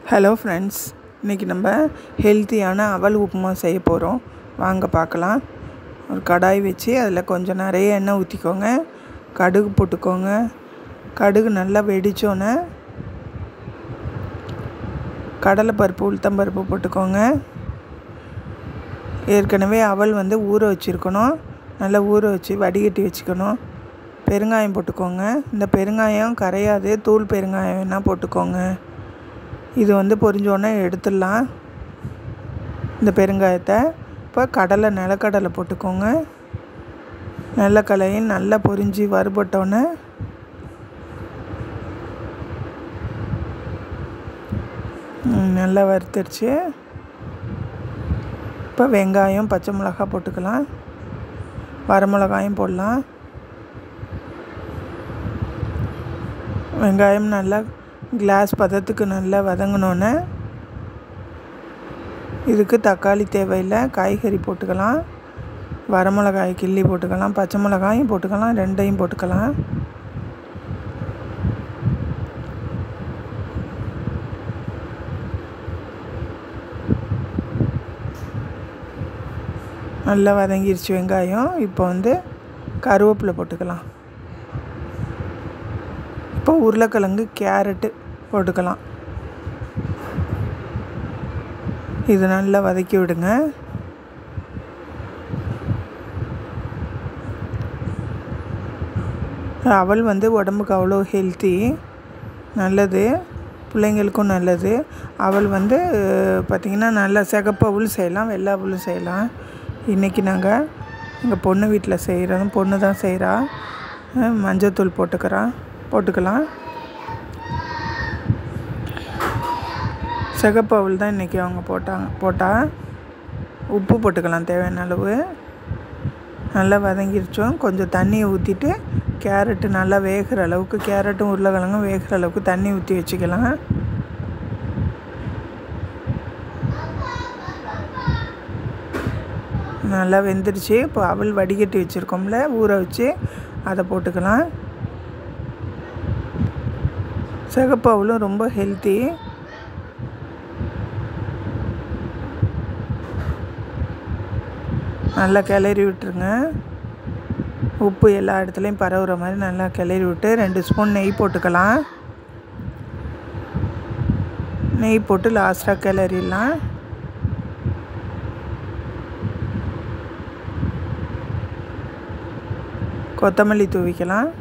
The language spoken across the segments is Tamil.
ஹலோ ஃப்ரெண்ட்ஸ் இன்றைக்கி நம்ம ஹெல்த்தியான அவல் உப்புமா செய்ய போகிறோம் வாங்க பார்க்கலாம் ஒரு கடாய் வச்சு அதில் கொஞ்சம் நிறைய எண்ணெய் ஊற்றிக்கோங்க கடுகு போட்டுக்கோங்க கடுகு நல்லா வெடித்தோன்னே கடலைப்பருப்பு உளுத்தம்பருப்பு போட்டுக்கோங்க ஏற்கனவே அவல் வந்து ஊற வச்சுருக்கணும் நல்லா ஊற வச்சு வடிகட்டி வச்சுக்கணும் பெருங்காயம் போட்டுக்கோங்க இந்த பெருங்காயம் கரையாது தூள் பெருங்காயம் வேணால் போட்டுக்கோங்க இது வந்து பொரிஞ்சோடனே எடுத்துடலாம் இந்த பெருங்காயத்தை இப்போ கடலை நிலக்கடலை போட்டுக்கோங்க நிலக்கடலையும் நல்லா பொரிஞ்சு வறுபட்டோன்னே நல்லா வறுத்துருச்சு இப்போ வெங்காயம் பச்சை மிளகா போட்டுக்கலாம் வரமிளகாயும் போடலாம் வெங்காயம் நல்லா கிளாஸ் பதத்துக்கு நல்லா வதங்கினோன்னே இதுக்கு தக்காளி தேவையில்லை காய்கறி போட்டுக்கலாம் வரமிளகாய் கிள்ளி போட்டுக்கலாம் பச்சை மிளகாயும் போட்டுக்கலாம் ரெண்டையும் போட்டுக்கலாம் நல்லா வதங்கிருச்சு வெங்காயம் இப்போ வந்து கருவேப்பிலை போட்டுக்கலாம் இப்போ உருளைக்கிழங்கு கேரட்டு போட்டுக்கலாம் இது நல்லா வதக்கி விடுங்க அவல் வந்து உடம்புக்கு அவ்வளோ ஹெல்த்தி நல்லது பிள்ளைங்களுக்கும் நல்லது அவள் வந்து பார்த்திங்கன்னா நல்லா சிகப்பு அவள் செய்யலாம் வெள்ளை அவளும் செய்யலாம் இன்றைக்கி நாங்கள் எங்கள் பொண்ணு வீட்டில் செய்கிறோம் பொண்ணு தான் செய்கிறா மஞ்சத்தூள் போட்டுக்கிறோம் போட்டுக்கலாம் சிகப்பு அவள் தான் இன்றைக்கி அவங்க போட்டாங்க போட்டால் உப்பு போட்டுக்கலாம் தேவையான அளவு நல்லா வதங்கிருச்சோம் கொஞ்சம் தண்ணியை ஊற்றிட்டு கேரட்டு நல்லா வேகிற அளவுக்கு கேரட்டும் உருளைக்கிழங்கும் வேகிற அளவுக்கு தண்ணி ஊற்றி வச்சுக்கலாம் நல்லா வெந்துருச்சு இப்போ அவள் வடிகட்டி வச்சுருக்கோம்ல ஊற வச்சு அதை போட்டுக்கலாம் சிகப்பு அவளும் ரொம்ப ஹெல்த்தி நல்லா கிளறி விட்டுருங்க உப்பு எல்லா இடத்துலையும் பரவுற மாதிரி நல்லா கிளறி விட்டு ரெண்டு ஸ்பூன் நெய் போட்டுக்கலாம் நெய் போட்டு லாஸ்ட்டாக கிளறிடலாம் கொத்தமல்லி தூவிக்கலாம்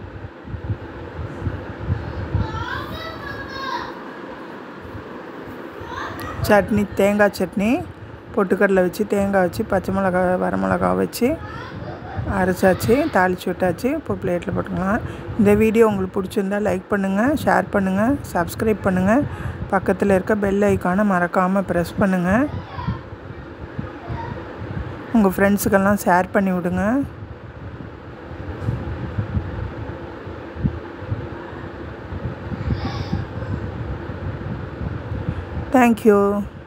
சட்னி தேங்காய் சட்னி பொட்டுக்கடலை வச்சு தேங்காய் வச்சு பச்சை மிளகா வரமிளகா வச்சு அரைச்சாச்சு தாளித்து விட்டாச்சு இப்போ பிளேட்டில் போட்டுக்கலாம் இந்த வீடியோ உங்களுக்கு பிடிச்சிருந்தா லைக் பண்ணுங்கள் ஷேர் பண்ணுங்கள் சப்ஸ்கிரைப் பண்ணுங்கள் பக்கத்தில் இருக்க பெல் ஐக்கானை மறக்காமல் ப்ரெஸ் பண்ணுங்கள் உங்கள் ஃப்ரெண்ட்ஸுக்கெல்லாம் ஷேர் பண்ணி விடுங்க தேங்க்யூ